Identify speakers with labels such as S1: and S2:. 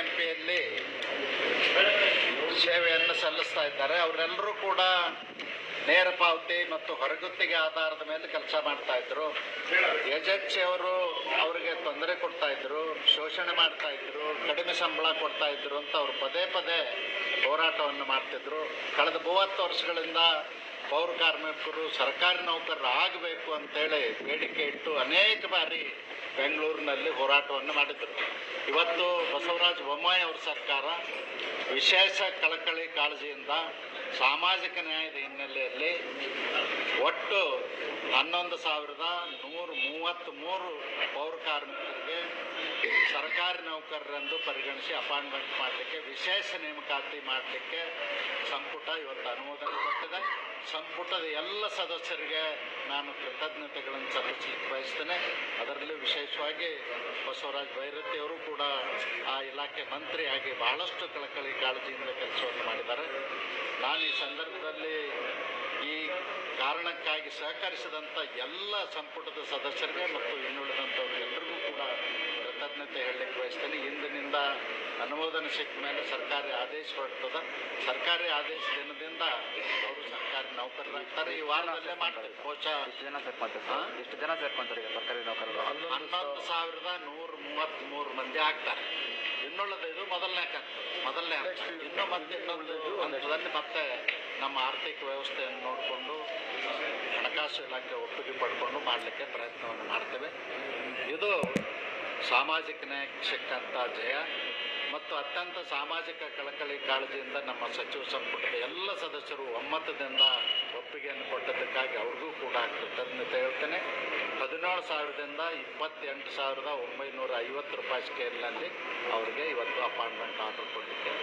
S1: ಬಿಬಿಎಂಪಿಯಲ್ಲಿ ಸೇವೆಯನ್ನು ಸಲ್ಲಿಸ್ತಾ ಇದ್ದಾರೆ ಅವರೆಲ್ಲರೂ ಕೂಡ ನೇರ ಪಾವತಿ ಮತ್ತು ಹೊರಗುತ್ತಿಗೆ ಆಧಾರದ ಮೇಲೆ ಕೆಲಸ ಮಾಡ್ತಾ ಇದ್ರು ಏಜೆನ್ಸಿ ಅವರು ಅವರಿಗೆ ತೊಂದರೆ ಕೊಡ್ತಾ ಇದ್ರು ಶೋಷಣೆ ಮಾಡ್ತಾ ಇದ್ರು ಕಡಿಮೆ ಸಂಬಳ ಕೊಡ್ತಾ ಇದ್ರು ಅಂತ ಅವರು ಪದೇ ಪದೇ ಹೋರಾಟವನ್ನು ಮಾಡ್ತಿದ್ರು ಕಳೆದ ಮೂವತ್ತು ವರ್ಷಗಳಿಂದ ಪೌರ ಕಾರ್ಮಿಕರು ಸರ್ಕಾರಿ ನೌಕರರು ಆಗಬೇಕು ಅಂತೇಳಿ ಬೇಡಿಕೆ ಇಟ್ಟು ಅನೇಕ ಬಾರಿ ಬೆಂಗಳೂರಿನಲ್ಲಿ ಹೋರಾಟವನ್ನು ಮಾಡಿದರು ಇವತ್ತು ಬಸವರಾಜ ಬೊಮ್ಮಾಯಿ ಅವ್ರ ಸರ್ಕಾರ ವಿಶೇಷ ಕಳಕಳಿ ಕಾಳಜಿಯಿಂದ ಸಾಮಾಜಿಕ ನ್ಯಾಯದ ಹಿನ್ನೆಲೆಯಲ್ಲಿ ಒಟ್ಟು ಹನ್ನೊಂದು ಸಾವಿರದ ನೂರ ಮೂವತ್ತ್ಮೂರು ಪೌರ ಕಾರ್ಮಿಕರಿಗೆ ಸರ್ಕಾರಿ ನೌಕರರೆಂದು ಪರಿಗಣಿಸಿ ಅಪಾಯಿಂಟ್ಮೆಂಟ್ ಮಾಡಲಿಕ್ಕೆ ವಿಶೇಷ ನೇಮಕಾತಿ ಮಾಡಲಿಕ್ಕೆ ಸಂಪುಟ ಇವತ್ತು ಅನುಮೋದನೆ ಕೊಟ್ಟಿದೆ ಸಂಪುಟದ ಎಲ್ಲ ಸದಸ್ಯರಿಗೆ ನಾನು ಕೃತಜ್ಞತೆಗಳನ್ನು ಸಲ್ಲಿಸಲಿಕ್ಕೆ ಬಯಸ್ತೇನೆ ಅದರಲ್ಲಿ ವಿಶೇಷವಾಗಿ ಬಸವರಾಜ ಭೈರತಿ ಅವರು ಕೂಡ ಆ ಇಲಾಖೆ ಮಂತ್ರಿಯಾಗಿ ಬಹಳಷ್ಟು ಕಳಕಳಿ ಕಾಳಜಿಯಿಂದ ಕೆಲಸವನ್ನು ಮಾಡಿದ್ದಾರೆ ನಾನು ಈ ಸಂದರ್ಭದಲ್ಲಿ ಈ ಕಾರಣಕ್ಕಾಗಿ ಸಹಕರಿಸಿದಂಥ ಎಲ್ಲ ಸಂಪುಟದ ಸದಸ್ಯರಿಗೆ ಮತ್ತು ಇನ್ನುಳಿದಂಥವ್ರಿಗೆಲ್ಲರಿಗೂ ಕೂಡ ಕೃತಜ್ಞತೆ ಹೇಳಲಿಕ್ಕೆ ಬಯಸ್ತೇನೆ ಇಂದಿನಿಂದ ಅನುಮೋದನೆ ಸಿಕ್ಕ ಮೇಲೆ ಸರ್ಕಾರಿ ಆದೇಶ ಹೊರಡ್ತದೆ ಸರ್ಕಾರಿ ಆದೇಶ ದಿನದಿಂದ ಅವರು ಸರ್ಕಾರಿ ನೌಕರರಾಗ್ತಾರೆ ಈ ವಾರದಲ್ಲೇ ಮಾಡ್ತಾರೆ ಬಹುಶಃ
S2: ಎಷ್ಟು ಜನ ಸೇರ್ಕೊಂತಾರೆ ಸರ್ ಎಷ್ಟು ಜನ ಸೇರ್ಕೊಂತಾರೆ ಈಗ ಸರ್ಕಾರಿ ನೌಕರರು
S1: ಹನ್ನೊಂದು ಸಾವಿರದ ನೂರ ಮೂವತ್ತ್ಮೂರು ಮಂದಿ ಆಗ್ತಾರೆ ಇನ್ನುಳಿದ ಇದು ಮೊದಲನೇ ಕಂತು ಮೊದಲನೇ ಹಂತ ಇನ್ನು ಮತ್ತೆ ಇನ್ನೊಂದು ಹಂತದಲ್ಲಿ ಮತ್ತೆ ನಮ್ಮ ಆರ್ಥಿಕ ವ್ಯವಸ್ಥೆಯನ್ನು ನೋಡಿಕೊಂಡು ಹಣಕಾಸು ಇಲಾಖೆ ಒಪ್ಪಿಗೆ ಪಡ್ಕೊಂಡು ಮಾಡಲಿಕ್ಕೆ ಪ್ರಯತ್ನವನ್ನು ಮಾಡ್ತೇವೆ ಇದು ಸಾಮಾಜಿಕ ನ್ಯಾಯಕ್ಕೆ ಸಿಕ್ಕಂಥ ಜಯ ಮತ್ತು ಅತ್ಯಂತ ಸಾಮಾಜಿಕ ಕಳಕಳಿ ಕಾಳಜಿಯಿಂದ ನಮ್ಮ ಸಚಿವ ಸಂಪುಟದ ಎಲ್ಲ ಸದಸ್ಯರು ಒಮ್ಮತದಿಂದ ಒಪ್ಪಿಗೆಯನ್ನು ಕೊಟ್ಟದ್ದಕ್ಕಾಗಿ ಅವ್ರಿಗೂ ಕೂಡ ಕೃತಜ್ಞತೆ ಹೇಳ್ತೇನೆ ಹದಿನೇಳು ಸಾವಿರದಿಂದ ಇಪ್ಪತ್ತೆಂಟು ಸಾವಿರದ ಒಂಬೈನೂರ ಐವತ್ತು ರೂಪಾಯಿ ಸ್ಕೇಲ್ನಲ್ಲಿ ಅವರಿಗೆ ಇವತ್ತು ಅಪಾಯಿಂಟ್ಮೆಂಟ್ ಆರ್ಡರ್ ಕೊಡಲಿಕ್ಕೆ